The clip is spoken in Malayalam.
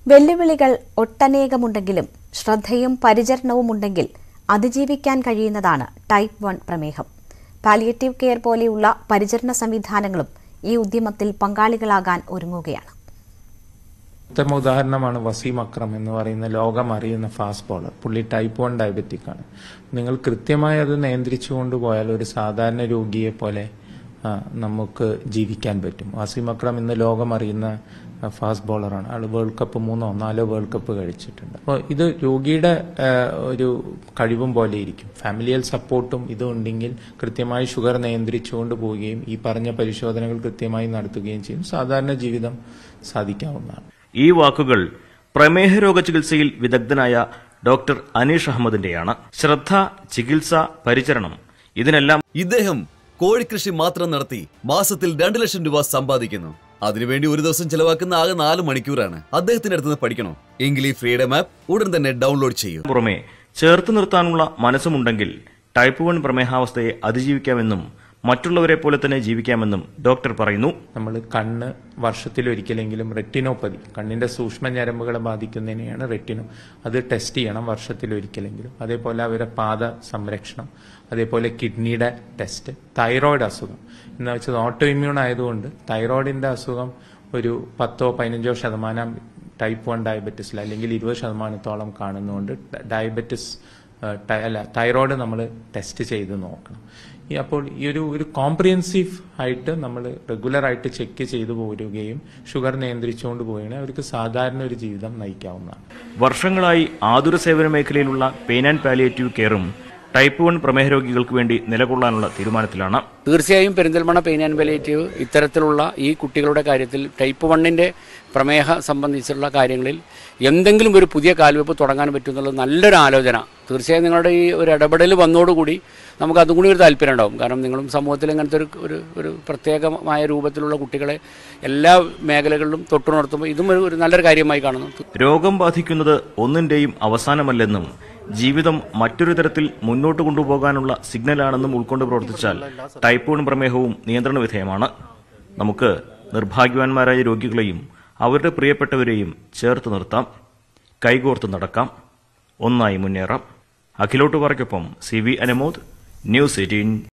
വെല്ലുവിളികൾ ഒട്ടനേകമുണ്ടെങ്കിലും ശ്രദ്ധയും പരിചരണവും ഉണ്ടെങ്കിൽ അതിജീവിക്കാൻ കഴിയുന്നതാണ് ടൈപ്പ് വൺ പ്രമേഹം പാലിയേറ്റീവ് കെയർ പോലെയുള്ള പരിചരണ സംവിധാനങ്ങളും ഈ ഉദ്യമത്തിൽ പങ്കാളികളാകാൻ ഒരുങ്ങുകയാണ് ഉത്തമ ഉദാഹരണമാണ് വസീം അക്രം എന്ന് പറയുന്ന ലോകം അറിയുന്ന ഫാസ്റ്റ് ബോളർ പുള്ളി ടൈപ്പ് വൺ ഡയബറ്റിക് ആണ് നിങ്ങൾ കൃത്യമായി അത് നിയന്ത്രിച്ചു കൊണ്ടുപോയാൽ ഒരു സാധാരണ രോഗിയെ പോലെ ആ, നമുക്ക് ജീവിക്കാൻ പറ്റും വസീം അക്രം ഇന്ന് ലോകം അറിയുന്ന ഫാസ്റ്റ് ബോളറാണ് ആൾ വേൾഡ് കപ്പ് മൂന്നോ നാലോ വേൾഡ് കപ്പ് കഴിച്ചിട്ടുണ്ട് അപ്പോൾ ഇത് രോഗിയുടെ ആ, ഒരു കഴിവും പോലെ ഇരിക്കും ഫാമിലിയൽ സപ്പോർട്ടും ഇതും ഉണ്ടെങ്കിൽ കൃത്യമായി ഷുഗർ നിയന്ത്രിച്ചുകൊണ്ട് പോവുകയും ഈ പറഞ്ഞ പരിശോധനകൾ കൃത്യമായി നടത്തുകയും ചെയ്യും സാധാരണ ജീവിതം സാധിക്കാവുന്നതാണ് ഈ വാക്കുകൾ പ്രമേഹ രോഗ ചികിത്സയിൽ വിദഗ്ധനായ ഡോക്ടർ അനീഷ് അഹമ്മദിന്റെയാണ് ശ്രദ്ധ ചികിത്സ പരിചരണം ഇതിനെല്ലാം ഇദ്ദേഹം കോഴിക്കൃഷി മാത്രം നടത്തി മാസത്തിൽ രണ്ടു ലക്ഷം രൂപ സമ്പാദിക്കുന്നു അതിനുവേണ്ടി ഒരു ദിവസം ചെലവാക്കുന്ന ആകെ നാല് മണിക്കൂറാണ് അദ്ദേഹത്തിന്റെ അടുത്ത് നിന്ന് പഠിക്കണോ എങ്കിൽ ഈ ഫ്രീഡം ആപ്പ് ഉടൻ തന്നെ ഡൗൺലോഡ് ചെയ്യൂ പുറമെ ചേർത്ത് നിർത്താനുള്ള മനസ്സുമുണ്ടെങ്കിൽ ടൈപ്പ് വൺ പ്രമേഹാവസ്ഥയെ അതിജീവിക്കാമെന്നും മറ്റുള്ളവരെ പോലെ തന്നെ ജീവിക്കാമെന്നും ഡോക്ടർ പറയുന്നു നമ്മൾ കണ്ണ് വർഷത്തിലൊരിക്കലെങ്കിലും റെറ്റിനോപ്പതി കണ്ണിന്റെ സൂക്ഷ്മ ഞരമ്പുകളെ ബാധിക്കുന്നതിനെയാണ് റെറ്റിനോ അത് ടെസ്റ്റ് ചെയ്യണം വർഷത്തിലൊരിക്കലെങ്കിലും അതേപോലെ അവരുടെ പാദ സംരക്ഷണം അതേപോലെ കിഡ്നിയുടെ ടെസ്റ്റ് തൈറോയിഡ് അസുഖം എന്ന് വെച്ചാൽ ഓട്ടോ ഇമ്മ്യൂൺ ആയതുകൊണ്ട് തൈറോയിഡിന്റെ അസുഖം ഒരു പത്തോ പതിനഞ്ചോ ശതമാനം ടൈപ്പ് വൺ ഡയബറ്റിസിൽ അല്ലെങ്കിൽ ഇരുപത് ശതമാനത്തോളം കാണുന്നതുകൊണ്ട് ഡയബറ്റിസ് ഏഹ് ടൈ- അല്ല തൈറോയ്ഡ് നമ്മൾ ടെസ്റ്റ് ചെയ്ത് നോക്കണം ഈ അപ്പോൾ ഈ ഒരു ഒരു കോംപ്രിഹെൻസീവ് ആയിട്ട് നമ്മൾ റെഗുലർ ആയിട്ട് ചെക്ക് ചെയ്തു പോരുകയും ഷുഗർ നിയന്ത്രിച്ചുകൊണ്ട് പോവുകയാണെങ്കിൽ അവർക്ക് സാധാരണ ഒരു ജീവിതം നയിക്കാവുന്നതാണ് വർഷങ്ങളായി ആതുര സേവന മേഖലയിലുള്ള പെയിൻ ആൻഡ് പാലിയേറ്റീവ് കെയറും ടൈപ്പ് വൺ പ്രമേഹ രോഗികൾക്ക് വേണ്ടി നിലകൊള്ളാനുള്ള തീരുമാനത്തിലാണ് തീർച്ചയായും പെരിന്തൽമണ്ണ പെയിൻ ആൻഡ് പെലേറ്റീവ് ഇത്തരത്തിലുള്ള ഈ കുട്ടികളുടെ കാര്യത്തിൽ ടൈപ്പ് വണ്ണിൻ്റെ പ്രമേഹ സംബന്ധിച്ചുള്ള കാര്യങ്ങളിൽ എന്തെങ്കിലും ഒരു പുതിയ കാൽവെപ്പ് തുടങ്ങാൻ പറ്റുമെന്നുള്ളത് നല്ലൊരു ആലോചന തീർച്ചയായും നിങ്ങളുടെ ഈ ഒരു ഇടപെടൽ വന്നോടുകൂടി നമുക്ക് അതും കൂടി ഒരു താല്പര്യം ഉണ്ടാവും കാരണം നിങ്ങളും സമൂഹത്തിൽ ഇങ്ങനത്തെ ഒരു ഒരു ഒരു പ്രത്യേകമായ രൂപത്തിലുള്ള കുട്ടികളെ എല്ലാ മേഖലകളിലും തൊട്ടുണർത്തുമ്പോൾ ഇതും ഒരു ഒരു നല്ലൊരു കാര്യമായി കാണുന്നു രോഗം ബാധിക്കുന്നത് ഒന്നിന്റെയും അവസാനമല്ലെന്നും ജീവിതം മറ്റൊരു തരത്തിൽ മുന്നോട്ട് കൊണ്ടുപോകാനുള്ള സിഗ്നലാണെന്നും ഉൾക്കൊണ്ട് പ്രവർത്തിച്ചാൽ ടൈപ്പ് വൺ പ്രമേഹവും നിയന്ത്രണ വിധേയമാണ് നമുക്ക് നിർഭാഗ്യവാന്മാരായ രോഗികളെയും അവരുടെ പ്രിയപ്പെട്ടവരെയും ചേർത്ത് നിർത്താം കൈകോർത്ത് നടക്കാം ഒന്നായി മുന്നേറാം അഖിലോട്ട് പറയ്ക്കൊപ്പം സി വി അനമോദ് ന്യൂസ് എയ്റ്റീൻ